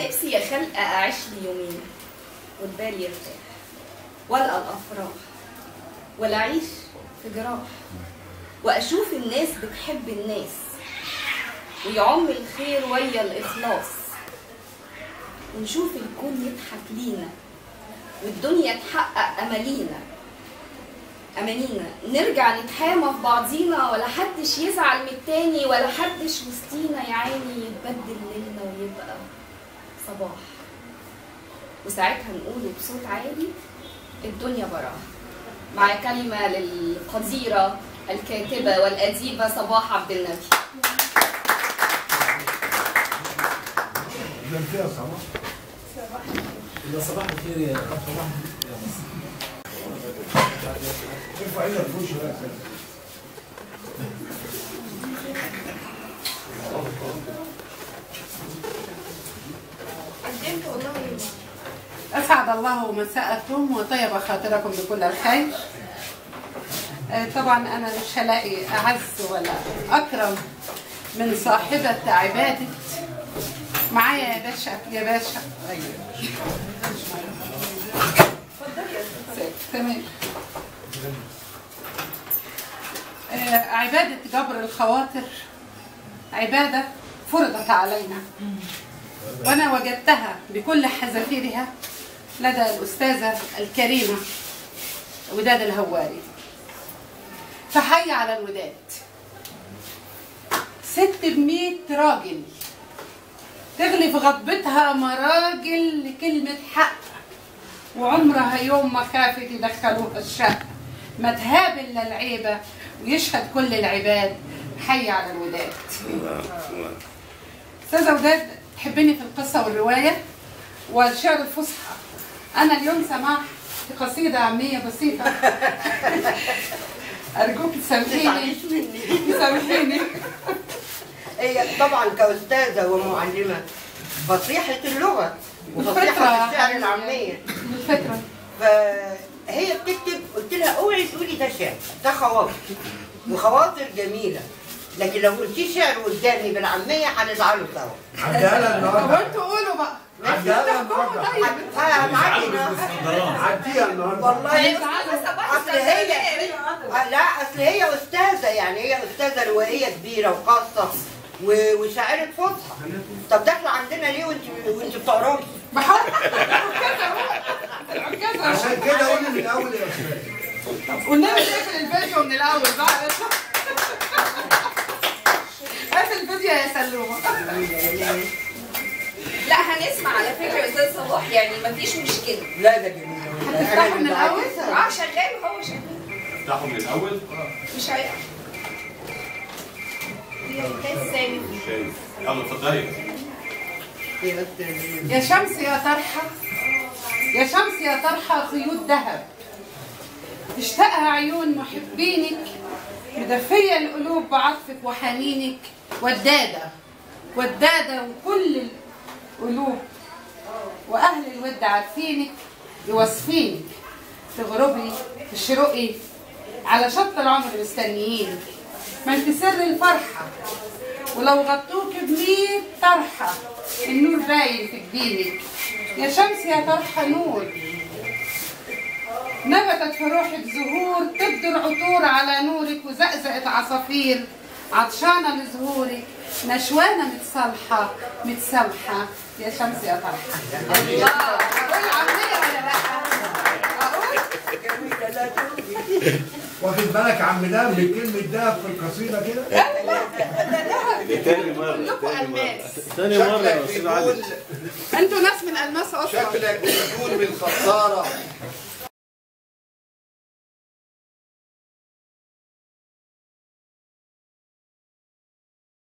نفسي يا خلق أعيش لي يومين والبال يرتاح والقى الأفراح ولا أعيش في جراح وأشوف الناس بتحب الناس ويعم الخير ويا الإخلاص ونشوف الكون يضحك لينا والدنيا تحقق أمالينا أمانينا نرجع نتحامى في بعضينا ولا حدش يزعل من التاني ولا حدش وسطينا يا عيني يتبدل ليلنا ويبقى صباح وساعتها نقوله بصوت عالي الدنيا براها مع كلمة للقديرة الكاتبة والأديبة صباح عبد النبي إذا فيها صباح إذا صباح الخير يا صباح يا مصر ارفع ايدك فوق شويه أسعد الله مساءكم وطيب خاطركم بكل الخير آه، طبعا أنا مش هلاقي أعز ولا أكرم من صاحبة عبادة معايا يا باشا يا باشا تمام آه، عبادة جبر الخواطر عبادة فرضت علينا وأنا وجدتها بكل حذافيرها لدى الأستاذة الكريمة وداد الهواري فحي على الوداد ست بمية راجل تغلي في غضبتها مراجل لكلمة حق وعمرها يوم ما خافت يدخلوها الشق ما تهاب إلا العيبة ويشهد كل العباد حي على الوداد استاذه وداد تحبني في القصه والروايه والشعر الفصحى انا اليوم سمعت في قصيده عاميه بسيطه ارجوك تسامحيني تسامحيني هي طبعا كأستاذة ومعلمة فصيحة اللغة وفصيحة الفكرة الشعر العامية الفكره فهي بتكتب قلت لها اوعي تقولي ده شعر ده خواطر وخواطر جميلة لكن لو قلتي شعر قدامي بالعامية هنزعلوا سوا عديها لها هو النهارده انتوا قولوا بقى عديها لها النهارده طيب هتعدي النهارده عديها النهارده والله اصل هي لا اصل هي استاذه يعني هي استاذه روائيه كبيره وخاصه و- وشاعره فصحى طب داخله عندنا ليه وانت وانت بتقراي بحاول كذا عشان كده قولي من الاول يا استاذ والنبي نقفل الفيديو من الاول بقى قفل الفيديو يا سلومه لا هنسمع على فكرة يا أستاذ صباح يعني مفيش مشكلة لا ده جميل هتفتحوا من الأول؟ اه شغال وهو شغال افتحوا من الاول مش هيقع يا أستاذ سامي شايف يلا اتفضلي يا أستاذ. يا شمس يا طرحة يا شمس يا طرحة خيوط ذهب تشتاقها عيون محبينك مدفية القلوب بعطفك وحنينك ودادة ودادة وكل القلوب وأهل الود عارفينك يوصفينك تغربي تشرقي على شط العمر مستنيينك ما انت سر الفرحة ولو غطوك بمية طرحة النور باين في جبينك يا شمس يا طرحة نور نبتت في روحك زهور تبدر عطور على نورك وزقزقت عصافير عطشانة لظهورك نشوانة متصالحة متسامحة يا شمس يا طرحة الله أقول عمية ولا لأ؟ أقول جميلة لا تقولي. واخد بالك عم ده من كلمه ده في القصيده كده تاني مرة كلكم ألماس تاني مرة يا شكلك استاذ علي بتقول أنتوا ناس من ألماس أصلا شكلك بتقول من خسارة